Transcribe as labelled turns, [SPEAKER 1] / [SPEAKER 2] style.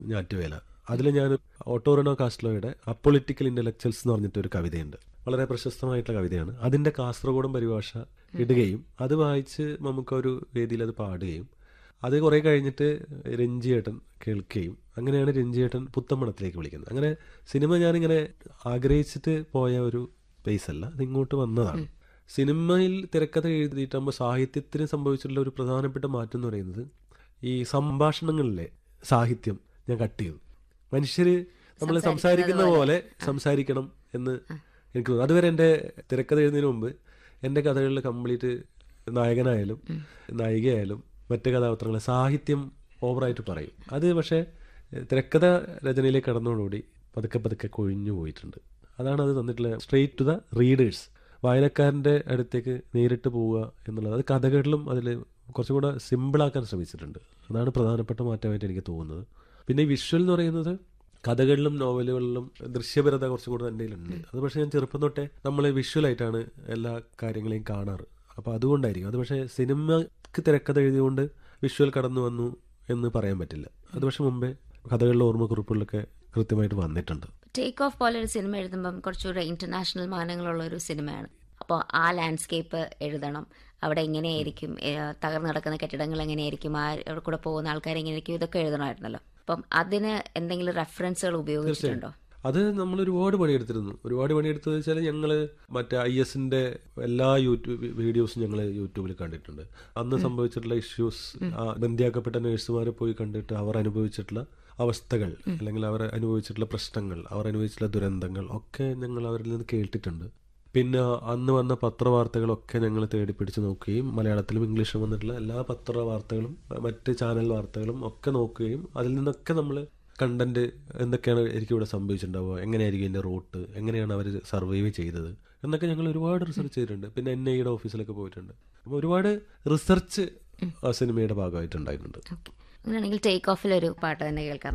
[SPEAKER 1] ഞാറ്റുവേല അതിൽ ഞാൻ ഓട്ടോറിനോ കാസ്ട്ലോയുടെ അപ്പൊളിറ്റിക്കൽ ഇന്റലക്ച്വൽസ് എന്ന് പറഞ്ഞിട്ട് ഒരു കവിതയുണ്ട് വളരെ പ്രശസ്തമായിട്ടുള്ള കവിതയാണ് അതിന്റെ കാസർഗോഡൻ പരിഭാഷ ഇടുകയും അത് വായിച്ച് നമുക്കൊരു വേദിയിൽ അത് പാടുകയും അത് കുറെ കഴിഞ്ഞിട്ട് രഞ്ജിയേട്ടൻ കേൾക്കുകയും അങ്ങനെയാണ് രഞ്ജിയേട്ടൻ പുത്തമ്പണത്തിലേക്ക് വിളിക്കുന്നത് അങ്ങനെ സിനിമ ഞാനിങ്ങനെ ആഗ്രഹിച്ചിട്ട് പോയ ഒരു പേസ് അല്ല അത് ഇങ്ങോട്ട് വന്നതാണ് സിനിമയിൽ തിരക്കഥ എഴുതിയിട്ടാകുമ്പോൾ സാഹിത്യത്തിന് സംഭവിച്ചിട്ടുള്ള ഒരു പ്രധാനപ്പെട്ട മാറ്റം എന്ന് പറയുന്നത് ഈ സംഭാഷണങ്ങളിലെ സാഹിത്യം ഞാൻ കട്ട് ചെയ്തു മനുഷ്യര് നമ്മൾ സംസാരിക്കുന്ന പോലെ സംസാരിക്കണം എന്ന് എനിക്ക് തോന്നുന്നു അതുവരെ എൻ്റെ തിരക്കഥ എഴുതുന്നതിന് മുമ്പ് എൻ്റെ കഥകളിൽ കംപ്ലീറ്റ് നായകനായാലും നായികയായാലും മറ്റ് കഥാപാത്രങ്ങളെ സാഹിത്യം ഓവറായിട്ട് പറയും അത് പക്ഷേ എഹ്, തിരക്കഥ രചനയിലേക്ക് കടന്നതോടുകൂടി പതുക്കെ പതുക്കെ കൊഴിഞ്ഞു പോയിട്ടുണ്ട് അതാണ് അത് തന്നിട്ടുള്ള സ്ട്രെയിറ്റ് ടു ദ റീഡേഴ്സ് വായനക്കാരൻ്റെ അടുത്തേക്ക് നേരിട്ട് പോവുക എന്നുള്ളത് അത് കഥകളിലും അതിൽ കുറച്ചും കൂടെ സിമ്പിളാക്കാൻ ശ്രമിച്ചിട്ടുണ്ട് അതാണ് പ്രധാനപ്പെട്ട മാറ്റമായിട്ട് എനിക്ക് തോന്നുന്നത് പിന്നെ ഈ വിഷ്വൽ എന്ന് പറയുന്നത് കഥകളിലും നോവലുകളിലും ദൃശ്യപരത കുറച്ചും കൂടെ എൻ്റെ കയ്യിലുണ്ട് അത് പക്ഷേ ഞാൻ ചെറുപ്പം തൊട്ടേ നമ്മൾ വിഷ്വലായിട്ടാണ് എല്ലാ കാര്യങ്ങളെയും കാണാറ് അപ്പോൾ അതുകൊണ്ടായിരിക്കും അത് പക്ഷേ സിനിമക്ക് തിരക്കഥ എഴുതിയുകൊണ്ട് വിഷ്വൽ കടന്നു വന്നു എന്ന് പറയാൻ പറ്റില്ല അത് പക്ഷെ മുമ്പേ കഥകളിലെ ഓർമ്മക്കുറിപ്പുകളിലൊക്കെ കൃത്യമായിട്ട് വന്നിട്ടുണ്ട്
[SPEAKER 2] ടേക്ക് ഓഫ് പോലെ ഒരു സിനിമ എഴുതുമ്പം കുറച്ചുകൂടെ ഇന്റർനാഷണൽ മാനങ്ങളുള്ള ഒരു സിനിമയാണ് അപ്പോൾ ആ ലാൻഡ്സ്കേപ്പ് എഴുതണം അവിടെ എങ്ങനെയായിരിക്കും ഏഹ്, തകർന്നു കിടക്കുന്ന കെട്ടിടങ്ങൾ എങ്ങനെയായിരിക്കും ആ അവിടെ കൂടെ പോകുന്ന ആൾക്കാർ എങ്ങനെയായിരിക്കും ഇതൊക്കെ എഴുതണമായിരുന്നല്ലോ അപ്പം അതിന് എന്തെങ്കിലും റെഫറൻസുകൾ ഉപയോഗിച്ചിട്ടുണ്ടോ
[SPEAKER 1] അത് നമ്മൾ ഒരുപാട് പണിയെടുത്തിരുന്നു ഒരുപാട് പണിയെടുത്തത് വെച്ചാൽ ഞങ്ങൾ മറ്റേ ഐ എസിന്റെ എല്ലാ യൂട്യൂബ് വീഡിയോസും ഞങ്ങൾ യൂട്യൂബിൽ കണ്ടിട്ടുണ്ട് അന്ന് സംഭവിച്ചിട്ടുള്ള ഇഷ്യൂസ് ബന്ധിയാക്കപ്പെട്ട നഴ്സുമാർ പോയി കണ്ടിട്ട് അവർ അനുഭവിച്ചിട്ടുള്ള അവസ്ഥകൾ അല്ലെങ്കിൽ അവർ അനുഭവിച്ചിട്ടുള്ള പ്രശ്നങ്ങൾ അവർ അനുഭവിച്ചിട്ടുള്ള ദുരന്തങ്ങൾ ഒക്കെ ഞങ്ങൾ അവരിൽ നിന്ന് കേട്ടിട്ടുണ്ട് പിന്നെ അന്ന് വന്ന പത്രവാർത്തകളൊക്കെ ഞങ്ങൾ തേടി പിടിച്ച് നോക്കുകയും മലയാളത്തിലും ഇംഗ്ലീഷിലും വന്നിട്ടുള്ള എല്ലാ പത്രവാർത്തകളും മറ്റ് ചാനൽ വാർത്തകളും ഒക്കെ നോക്കുകയും അതിൽ നിന്നൊക്കെ നമ്മൾ കണ്ടന്റ് എന്തൊക്കെയാണ് എനിക്ക് ഇവിടെ സംഭവിച്ചിട്ടുണ്ടാവുക എങ്ങനെയായിരിക്കും ഇതിന്റെ റൂട്ട് എങ്ങനെയാണ് അവർ സർവൈവ് ചെയ്തത് എന്നൊക്കെ ഞങ്ങൾ ഒരുപാട് റിസർച്ച് ചെയ്തിട്ടുണ്ട് പിന്നെ എൻ ഐയുടെ ഓഫീസിലൊക്കെ പോയിട്ടുണ്ട് അപ്പോൾ ഒരുപാട് റിസർച്ച് ആ സിനിമയുടെ ഭാഗമായിട്ടുണ്ടായിട്ടുണ്ട്
[SPEAKER 2] അങ്ങനെയാണെങ്കിൽ ടേക്ക് ഓഫിലൊരു പാട്ട് തന്നെ കേൾക്കാം